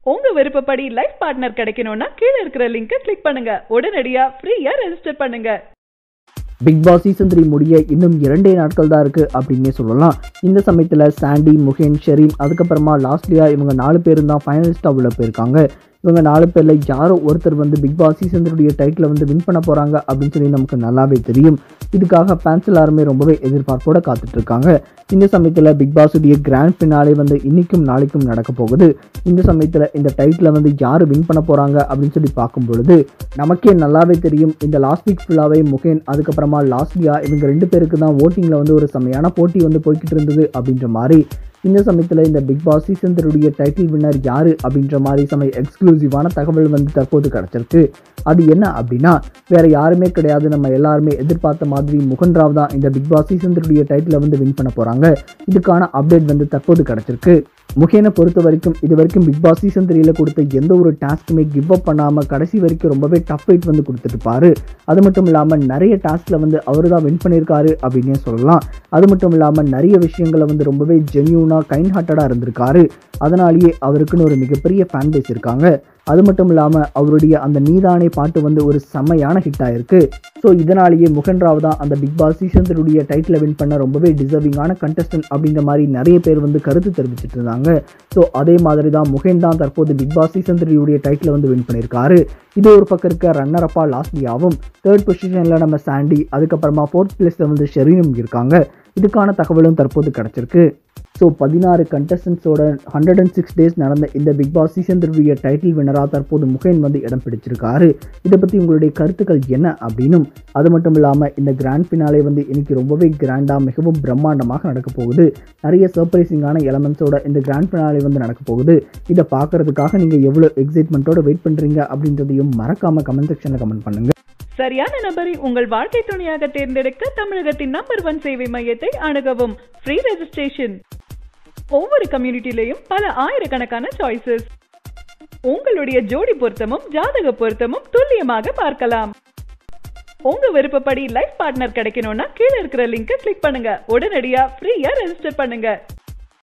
உங்க விருப்பப்படி life partner கிடைக்கணும்னா கீழே இருக்கிற லிங்கை கிளிக் பண்ணுங்க உடனடியா ஃப்ரீயா ரெஜிஸ்டர் பண்ணுங்க பிக் பாஸ் சீசன் த்ரீ முடிய இன்னும் இரண்டே நாட்கள் தான் இருக்குது அப்படின்னே சொல்லலாம் இந்த சமயத்தில் சாண்டி முகேன் ஷெரீன் அதுக்கப்புறமா லாஸ்ட்லியா இவங்க நாலு பேரும் தான் ஃபைனலிஸ்ட்டாக உள்ள போயிருக்காங்க இவங்க நாலு பேரில் யாரோ ஒருத்தர் வந்து பிக் பாஸ் சீசன் த்ரீடைய டைட்டில் வந்து வின் பண்ண போகிறாங்க அப்படின்னு சொல்லி நமக்கு நல்லாவே தெரியும் இதுக்காக ஃபேன்ஸ் எல்லாருமே ரொம்பவே எதிர்பார்ப்போட காத்துட்டு இருக்காங்க இந்த சமயத்தில் பிக் பாஸுடைய கிராண்ட் ஃபினாலே வந்து இன்னைக்கும் நாளைக்கும் நடக்க போகுது இந்த சமயத்தில் இந்த டைட்டில் வந்து யார் வின் பண்ண போகிறாங்க அப்படின்னு சொல்லி பார்க்கும் பொழுது நமக்கே நல்லாவே தெரியும் இந்த லாஸ்ட் வீக் ஃபுல்லாகவே முகேன் அதுக்கப்புறமா லாஸ்ட்லியா இவங்க ரெண்டு பேருக்கு தான் ஓட்டிங்கில் வந்து ஒரு செமையான போட்டி வந்து போய்கிட்டு இருந்தது அப்படின்ற மாதிரி இந்த சமயத்தில் இந்த பிக் பாஸ் சீசன் த்ரீடைய டைட்டில் வின்னர் யார் அப்படின்ற மாதிரி சமய எக்ஸ்க்ளூசிவான தகவல் வந்து தற்போது கிடச்சிருக்கு அது என்ன அப்படின்னா வேற யாருமே கிடையாது நம்ம எல்லாருமே எதிர்பார்த்த மாதிரி முகன் ராவ் தான் இந்த பிக் பாஸ் சீசன் த்ரீடைய டைட்டிலை வந்து வின் பண்ண போகிறாங்க இதுக்கான அப்டேட் வந்து தற்போது கிடச்சிருக்கு முகேனை பொறுத்த வரைக்கும் இது வரைக்கும் பிக் பாஸ் சீசன் த்ரீல கொடுத்த எந்த ஒரு டாஸ்க்குமே கிவ் அப் பண்ணாமல் கடைசி வரைக்கும் ரொம்பவே டஃப் ஃபைட் வந்து கொடுத்துருப்பாரு அது மட்டும் இல்லாமல் நிறைய டாஸ்கில் வந்து அவர் தான் வின் பண்ணியிருக்காரு அப்படின்னே சொல்லலாம் அது மட்டும் இல்லாமல் நிறைய விஷயங்களை வந்து ரொம்பவே ஜென்யூனாக கைண்ட் ஹார்ட்டடாக இருந்திருக்காரு அதனாலேயே அவருக்குன்னு ஒரு மிகப்பெரிய ஃபேன் பேஸ் இருக்காங்க அது மட்டும் இல்லாமல் அவருடைய அந்த நீதானே பாட்டு வந்து ஒரு செம்மையான ஹிட் ஆயிருக்கு ஸோ இதனாலேயே முகன் ராவ் தான் அந்த பிக் பாஸ் சீசன் த்ரீடைய டைட்டில் வின் பண்ண ரொம்பவே டிசர்விங்கான கண்டஸ்டன்ட் அப்படின்ற மாதிரி நிறைய பேர் வந்து கருத்து தெரிவிச்சிட்டு இருந்தாங்க ஸோ அதே மாதிரி தான் முகேன் தான் தற்போது பிக் பாஸ் சீசன் த்ரீயுடைய டைட்டில் வந்து வின் பண்ணியிருக்காரு இது ஒரு பக்கம் இருக்க ரன்னர் அப்பா லாஸ்ட்லியாவும் தேர்ட் பொசிஷனில் நம்ம சாண்டி அதுக்கப்புறமா ஃபோர்த் பிளேஸில் வந்து ஷெரீனும் இருக்காங்க இதுக்கான தகவலும் தற்போது கிடச்சிருக்கு ஸோ பதினாறு கண்டஸ்டன்ஸோட ஹண்ட்ரட் அண்ட் சிக்ஸ் டேஸ் நடந்த இந்த பிக் பாஸ் சீசன் த்ரீய டைட்டில் வினராக தற்போது முகேன் வந்து இடம் பிடிச்சிருக்காரு இதை பற்றி உங்களுடைய கருத்துக்கள் என்ன அப்படின்னும் அது மட்டும் இல்லாமல் இந்த கிராண்ட் ஃபினாலே வந்து இன்னைக்கு ரொம்பவே கிராண்டாக மிகவும் பிரம்மாண்டமாக நடக்க போகுது நிறைய சர்ப்ரைசிங்கான எலமெண்ட்ஸோட இந்த கிராண்ட் ஃபினாலே வந்து நடக்க போகுது இதை பார்க்கறதுக்காக நீங்கள் எவ்வளோ எக்ஸைட்மெண்ட்டோட வெயிட் பண்ணுறீங்க அப்படின்றதையும் மறக்காமல் கமெண்ட் செக்ஷனில் கமெண்ட் பண்ணுங்கள் சரியான நபரை உங்கள் வாழ்க்கை துணையாக தேர்ந்தெடுக்க தமிழகத்தின் நம்பர் ஒன் சேவை மையத்தை அணுகவும் ஃப்ரீ ரெஜிஸ்ட்ரேஷன் ஒவ்வொரு கம்யூனிட்டிலையும் பல ஆயிரக்கணக்கான சாய்ஸஸ் உங்களுடைய ஜோடி பொருத்தமும் ஜாதக பொருத்தமும் துல்லியமாக பார்க்கலாம் உங்க விருப்பப்படி லைஃப் பார்ட்னர் கிடைக்கணும்னா கீழே இருக்கிற லிங்கை கிளிக் பண்ணுங்க உடனடியா ஃப்ரீயா ரெஜிஸ்டர் பண்ணுங்க